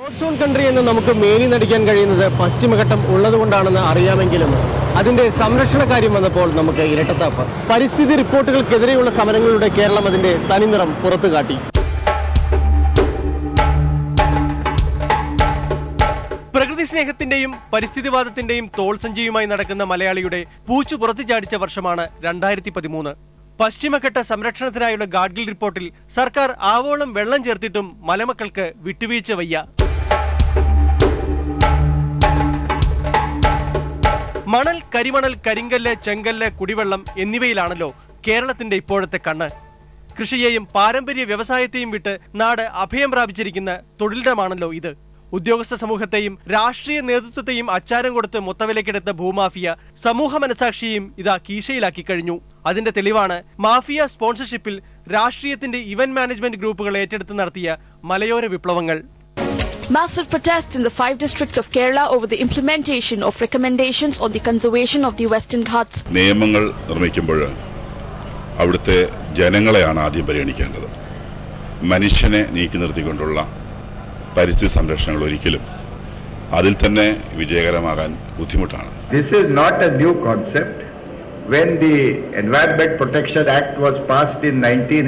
Monsoon country എന്ന് നമുക്ക് മേനി നടിക്കാൻ കഴിയുന്നത് പശ്ചിമഘട്ടം ഉള്ളതുകൊണ്ടാണെന്ന് അറിയാമെങ്കിലും അതിന്റെ സംരക്ഷണ കാര്യം വന്നപ്പോൾ നമുക്ക് ഇരട്ടത്താപ്പ് പരിസ്ഥിതി റിപ്പോർട്ടുകൾക്കെതിരെയുള്ള സമരങ്ങളുടെ കേരളം അതിന്റെ തനിനിറം പുറത്തു കാട്ടി പ്രകൃതി സ്നേഹത്തിന്റെയും പരിസ്ഥിതിവാദത്തിന്റെയും തോൾസഞ്ചിയുമായി നടക്കുന്ന മലയാളിയുടെ പൂച്ചു പുറത്തു ചാടിച്ച വർഷമാണ് രണ്ടായിരത്തി പതിമൂന്ന് പശ്ചിമഘട്ട സംരക്ഷണത്തിനായുള്ള ഗാഡ്ഗിൽ റിപ്പോർട്ടിൽ സർക്കാർ ആവോളം വെള്ളം ചേർത്തിട്ടും മലമക്കൾക്ക് വിട്ടുവീഴ്ച വയ്യ മണൽ കരിമണൽ കരിങ്കല്ല് ചെങ്കല്ല് കുടിവെള്ളം എന്നിവയിലാണല്ലോ കേരളത്തിന്റെ ഇപ്പോഴത്തെ കണ്ണ് കൃഷിയെയും പാരമ്പര്യ വ്യവസായത്തെയും വിട്ട് നാട് അഭയം പ്രാപിച്ചിരിക്കുന്ന തൊഴിലിടമാണല്ലോ ഇത് ഉദ്യോഗസ്ഥ സമൂഹത്തെയും രാഷ്ട്രീയ നേതൃത്വത്തെയും അച്ചാരം കൊടുത്ത് മൊത്തവിലക്കെടുത്ത ഭൂമാഫിയ സമൂഹ മനസാക്ഷിയെയും ഇതാ കീശയിലാക്കി കഴിഞ്ഞു അതിന്റെ തെളിവാണ് മാഫിയ സ്പോൺസർഷിപ്പിൽ രാഷ്ട്രീയത്തിന്റെ ഇവന്റ് മാനേജ്മെന്റ് ഗ്രൂപ്പുകൾ ഏറ്റെടുത്ത് നടത്തിയ മലയോര വിപ്ലവങ്ങൾ Massive protests in the five districts of Kerala over the implementation of recommendations on the conservation of the Western Ghats. നിയമങ്ങൾ നിർമ്മിക്കുമ്പോൾ അവിടുത്തെ ജനങ്ങളെയാണ് ആദ്യം പരിഗണിക്കേണ്ടത് മനുഷ്യനെ നീക്കി നിർത്തിക്കൊണ്ടുള്ള പരിസ്ഥിതി സംരക്ഷണങ്ങൾ ഒരിക്കലും അതിൽ തന്നെ വിജയകരമാകാൻ ബുദ്ധിമുട്ടാണ് This is not a new concept. When the Environment Protection Act was passed in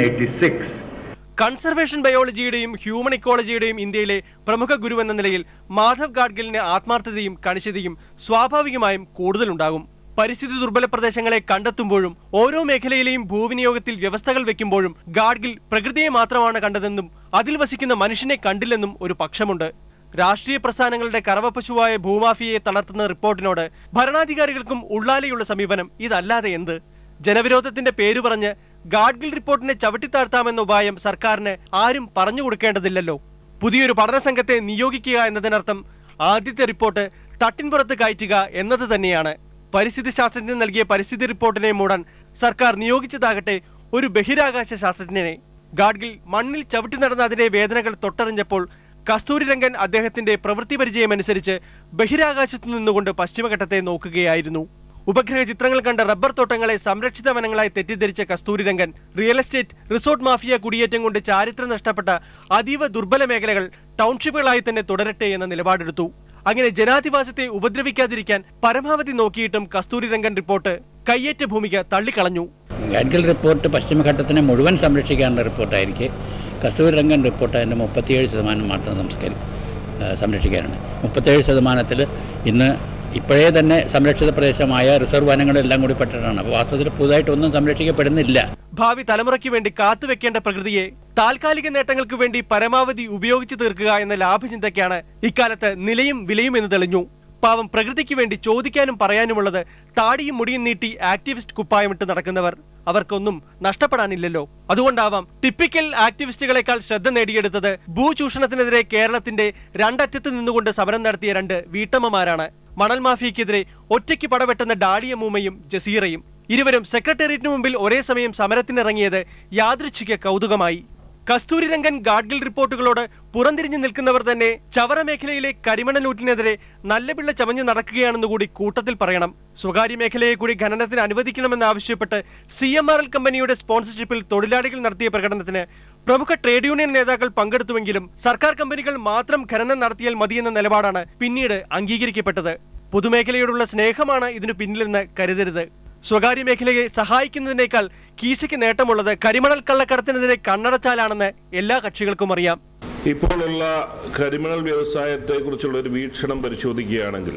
1986, conservation ബയോളജിയുടെയും ഹ്യൂമൻ ഇക്കോളജിയുടെയും ഇന്ത്യയിലെ പ്രമുഖ ഗുരുവെന്ന നിലയിൽ മാധവ് ഗാഡ്ഗിലിന് ആത്മാർത്ഥതയും കണിശതയും സ്വാഭാവികമായും കൂടുതലുണ്ടാകും പരിസ്ഥിതി ദുർബല പ്രദേശങ്ങളെ കണ്ടെത്തുമ്പോഴും ഓരോ മേഖലയിലെയും ഭൂവിനിയോഗത്തിൽ വ്യവസ്ഥകൾ വെക്കുമ്പോഴും ഗാഡ്ഗിൽ പ്രകൃതിയെ മാത്രമാണ് കണ്ടതെന്നും അതിൽ വസിക്കുന്ന മനുഷ്യനെ കണ്ടില്ലെന്നും ഒരു പക്ഷമുണ്ട് രാഷ്ട്രീയ പ്രസ്ഥാനങ്ങളുടെ കറവപ്പശുവായ ഭൂമാഫിയയെ തളർത്തുന്ന റിപ്പോർട്ടിനോട് ഭരണാധികാരികൾക്കും ഉള്ളാലെയുള്ള സമീപനം ഇതല്ലാതെ എന്ത് ജനവിരോധത്തിന്റെ പേരു പറഞ്ഞ് ഗാഡ്ഗിൽ റിപ്പോർട്ടിനെ ചവിട്ടിത്താഴ്ത്താമെന്ന ഉപായം സർക്കാരിന് ആരും പറഞ്ഞു കൊടുക്കേണ്ടതില്ലല്ലോ പുതിയൊരു പഠന സംഘത്തെ നിയോഗിക്കുക എന്നതിനർത്ഥം ആദ്യത്തെ റിപ്പോർട്ട് തട്ടിൻപുറത്ത് കയറ്റുക എന്നത് തന്നെയാണ് പരിസ്ഥിതി ശാസ്ത്രജ്ഞൻ നൽകിയ പരിസ്ഥിതി റിപ്പോർട്ടിനെ മൂടാൻ സർക്കാർ നിയോഗിച്ചതാകട്ടെ ഒരു ബഹിരാകാശ ശാസ്ത്രജ്ഞനെ ഗാഡ്ഗിൽ മണ്ണിൽ ചവിട്ടി നടന്ന അതിന്റെ വേദനകൾ തൊട്ടറിഞ്ഞപ്പോൾ കസ്തൂരിരംഗൻ അദ്ദേഹത്തിന്റെ പ്രവൃത്തി പരിചയമനുസരിച്ച് ബഹിരാകാശത്തു നിന്നുകൊണ്ട് പശ്ചിമഘട്ടത്തെ നോക്കുകയായിരുന്നു ഉപഗ്രഹ ചിത്രങ്ങൾ കണ്ട റബ്ബർ തോട്ടങ്ങളെ സംരക്ഷിത വനങ്ങളായി തെറ്റിദ്ധരിച്ച Kasturirangan real estate resort mafia കുടിയേറ്റം കൊണ്ട് ചാരിത്രം നഷ്ടപ്പെട്ട അതീവ ദുർബല മേഖലകൾ ടൗൺഷിപ്പുകളായി തന്നെ തുടരട്ടെ എന്ന നിലപാടെടുത്തു അങ്ങനെ ജനാധിവാസത്തെ ഉപദ്രവിക്കാതിരിക്കാൻ പരമാവധി നോക്കിയിട്ടും കസ്തൂരിരംഗൻ റിപ്പോർട്ട് കയ്യേറ്റ ഭൂമിക തള്ളിക്കളഞ്ഞു ഗാഡ്ഗിൽ റിപ്പോർട്ട് പശ്ചിമഘട്ടത്തിനെ മുഴുവൻ സംരക്ഷിക്കാനുള്ള റിപ്പോർട്ടായിരിക്കെ കസ്തൂരി രംഗൻ റിപ്പോർട്ട് അതിൻ്റെ മുപ്പത്തിയേഴ് ശതമാനം മാത്രം സംസ്കരി ആ, സംരക്ഷിക്കാനാണ് മുപ്പത്തേഴ് ശതമാനത്തിൽ ഇന്ന് ഇപ്പോഴേ തന്നെ സംരക്ഷിത പ്രദേശമായ റിസർവ് വനങ്ങളെല്ലാം കൂടി പെട്ടിട്ടാണ് അപ്പോൾ വാസ്തവത്തിൽ പുതുതായിട്ടൊന്നും സംരക്ഷിക്കപ്പെടുന്നില്ല ഭാവി തലമുറയ്ക്ക് വേണ്ടി കാത്തുവെക്കേണ്ട പ്രകൃതിയെ താൽക്കാലിക നേട്ടങ്ങൾക്ക് വേണ്ടി പരമാവധി ഉപയോഗിച്ചു തീർക്കുക എന്ന ലാഭചിന്തയ്ക്കാണ് ഇക്കാലത്ത് നിലയും വിലയും എന്ന് തെളിഞ്ഞു പാവം പ്രകൃതിക്ക് വേണ്ടി ചോദിക്കാനും പറയാനുമുള്ളത് താടിയും മുടിയും നീട്ടി ആക്ടിവിസ്റ്റ് കുപ്പായമിട്ട് നടക്കുന്നവർ അവർക്കൊന്നും നഷ്ടപ്പെടാനില്ലല്ലോ അതുകൊണ്ടാവാം ടിപ്പിക്കൽ ആക്ടിവിസ്റ്റുകളെക്കാൾ ശ്രദ്ധ നേടിയെടുത്തത് ഭൂചൂഷണത്തിനെതിരെ കേരളത്തിന്റെ രണ്ടറ്റത്ത് നിന്നുകൊണ്ട് സമരം നടത്തിയ രണ്ട് വീട്ടമ്മമാരാണ് മണൽ മാഫിയക്കെതിരെ ഒറ്റയ്ക്ക് പടവെട്ടുന്ന ഡാലിയ മൂമയും ജസീറയും ഇരുവരും സെക്രട്ടേറിയറ്റിന് മുമ്പിൽ ഒരേ സമയം സമരത്തിനിറങ്ങിയത് യാദൃച്ഛിക കൗതുകമായി കസ്തൂരിരംഗൻ ഗാഡ്ഗിൽ റിപ്പോർട്ടുകളോട് പുറംതിരിഞ്ഞു നിൽക്കുന്നവർ തന്നെ ചവറ മേഖലയിലെ കരിമണലൂറ്റിനെതിരെ നല്ല പിള്ള ചമഞ്ഞു നടക്കുകയാണെന്ന് കൂടി കൂട്ടത്തിൽ പറയണം സ്വകാര്യ മേഖലയെ കൂടി ഖനനത്തിന് അനുവദിക്കണമെന്നാവശ്യപ്പെട്ട് സി എം ആർ എൽ കമ്പനിയുടെ സ്പോൺസർഷിപ്പിൽ തൊഴിലാളികൾ നടത്തിയ പ്രകടനത്തിന് പ്രമുഖ ട്രേഡ് യൂണിയൻ നേതാക്കൾ പങ്കെടുത്തുവെങ്കിലും സർക്കാർ കമ്പനികൾ മാത്രം ഖനനം നടത്തിയാൽ മതിയെന്ന നിലപാടാണ് പിന്നീട് അംഗീകരിക്കപ്പെട്ടത് പൊതുമേഖലയോടുള്ള സ്നേഹമാണ് ഇതിനു പിന്നിലെന്ന് കരുതരുത് സ്വകാര്യ മേഖലയെ സഹായിക്കുന്നതിനേക്കാൾ കീശയ്ക്ക് നേട്ടമുള്ളത് കരിമണൽ കള്ളക്കടത്തിനെതിരെ കണ്ണടച്ചാലാണെന്ന് എല്ലാ കക്ഷികൾക്കും അറിയാം ഇപ്പോഴുള്ള കരിമണൽ വ്യവസായത്തെക്കുറിച്ചുള്ള ഒരു വീക്ഷണം പരിശോധിക്കുകയാണെങ്കിൽ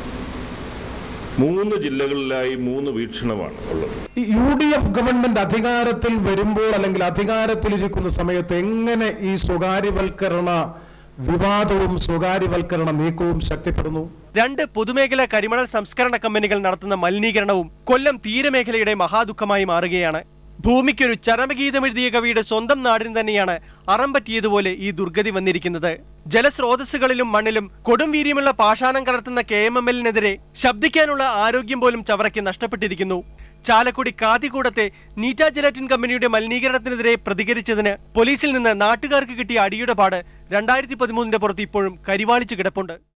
മൂന്ന് ജില്ലകളിലായി മൂന്ന് വീക്ഷണമാണ് ഉള്ളത് യു ഡി എഫ് ഗവൺമെന്റ് അധികാരത്തിൽ വരുമ്പോൾ അല്ലെങ്കിൽ അധികാരത്തിലിരിക്കുന്ന സമയത്ത് എങ്ങനെ ഈ സ്വകാര്യവൽക്കരണ വിവാദവും സ്വകാര്യവൽക്കരണ നീക്കവും ശക്തിപ്പെടുന്നു രണ്ട് പൊതുമേഖല കരിമണൽ സംസ്കരണ കമ്പനികൾ നടത്തുന്ന മലിനീകരണവും കൊല്ലം തീരമേഖലയുടെ മഹാദുഃഖമായി മാറുകയാണ് ഭൂമിക്കൊരു ചരമഗീതമെഴുതിയ കവിയുടെ സ്വന്തം നാടിന് തന്നെയാണ് അറം പറ്റിയതുപോലെ ഈ ദുർഗതി വന്നിരിക്കുന്നത് ജലസ്രോതസ്സുകളിലും മണ്ണിലും കൊടും വീര്യമുള്ള പാഷാണം കലർത്തുന്ന കെ എം എം എല്ലിനെതിരെ ശബ്ദിക്കാനുള്ള ആരോഗ്യം പോലും ചവറയ്ക്ക് നഷ്ടപ്പെട്ടിരിക്കുന്നു ചാലക്കുടി കാതികൂടത്തെ നീറ്റ ജലാറ്റിൻ കമ്പനിയുടെ മലിനീകരണത്തിനെതിരെ പ്രതികരിച്ചതിന് പോലീസിൽ നിന്ന് നാട്ടുകാർക്ക് കിട്ടിയ അടിയുടെ പാട് രണ്ടായിരത്തി പതിമൂന്നിന്റെ പുറത്ത് ഇപ്പോഴും കരിവാളിച്ചു കിടപ്പുണ്ട്